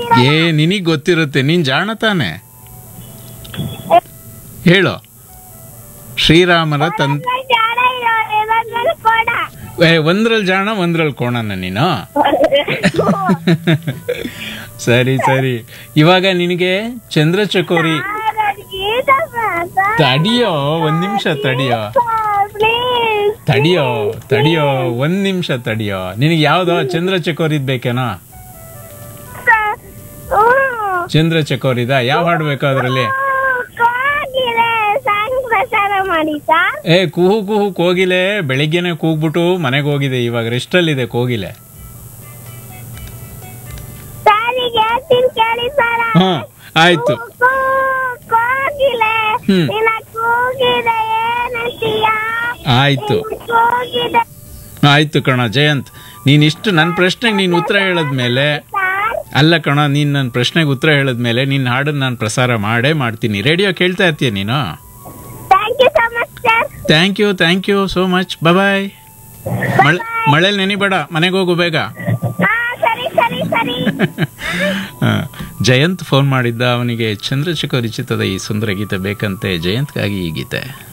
ಗೊತ್ತಿರೋ ಏ ನಿನಗ್ ಗೊತ್ತಿರುತ್ತೆ ನೀನ್ ಜಾಣ ತಾನೆ ಹೇಳು ಶ್ರೀರಾಮನ ತನ್ ಜಾಣ ಇರೋರು ಇರೋದ್ರಲ್ಲಿ ಕೊಡ ಏ ಒಂದ್ರಲ್ಲಿ ಜಾಣ ಒಂದ್ರಲ್ಲಿ ಕೋಣನ ನೀನು ಸರಿ ಸರಿ ಇವಾಗ ನಿನಗೆ ಚಂದ್ರಚಕೋರಿ ತಡಿಯೋ ಒಂದ್ ನಿಮಿಷ ತಡಿಯೋ ಪ್ಲೀಸ್ ತಡಿಯೋ ತಡಿಯೋ ಒಂದ್ ನಿಮಿಷ ತಡಿಯೋ ನಿನಗೆ ಯಾವ್ದೋ ಚಂದ್ರಚಕೋರಿದ್ ಬೇಕೇನೋ ಚಂದ್ರಚಕೋರಿದ ಯಾವ ಹಾಡು ಬೇಕು ಅದ್ರಲ್ಲಿ ಕೋಗಿಲೆ ಸಾಂಗ್ ಪ್ರಚಾರ ಮಾಡಿ ಸರ್ ಏ ಕುಹು ಕುಹು ಕೋಗಿಲೆ ಬೆಳಿಗ್ಗೆನೆ ಕೂಗ್ಬಿಟ್ಟು ಮನೆಗೆ ಹೋಗಿದೆ ಇವಾಗ ರೆಸ್ಟಲ್ಲಿದೆ ಕೋಗಿಲೆ ಸಾರಿಗೆ ಹೇಳ್ತೀನಿ ಕೇಳಿ ಸರ್ ಹ್ಮ್ ಆಯ್ತು ಕೋಗಿಲೆ ಹ್ಮ್. ನಿನ್ನ ಕೂಗಿದೆ ಏನಂತೀಯ ಆಯ್ತು ಕೂಗಿದೆ ಆಯ್ತು ಕಣ ಜಯಂತ್ ನೀನ್ ಇಷ್ಟು ನನ್ನ ಪ್ರಶ್ನೆಗೆ ನೀನು ಉತ್ತರ ಹೇಳದ್ಮೇಲೆ ಸರ್ ಅಲ್ಲ ಕಣ ನೀನ್ ನನ್ನ ಪ್ರಶ್ನೆಗೆ ಉತ್ತರ ಹೇಳದ್ಮೇಲೆ ನಿನ್ನ ಹಾಡನ್ನ ನಾನು ಪ್ರಸಾರ ಮಾಡೇ ಮಾಡ್ತೀನಿ ರೇಡಿಯೋ ಕೇಳ್ತಾ ಇರ್ತೀಯ ನೀನು thank you so much sir thank you thank you so much bye ಮಳೆ ಮಳೇಲಿ ನೆನಿಬೇಡ ಮನೆಗೆ ಹೋಗು ಬೇಗ ಹಾ ಸರಿ ಸರಿ ಸರಿ ಆ, ಜಯಂತ್ ಫೋನ್ ಮಾಡಿದ್ದ ಅವನಿಗೆ ಚಂದ್ರಶೇಖರ್ ಚಿತ್ರದ ಈ ಸುಂದರ ಗೀತೆ ಬೇಕಂತೆ ಜಯಂತ್ಗಾಗಿ ಈ ಗೀತೆ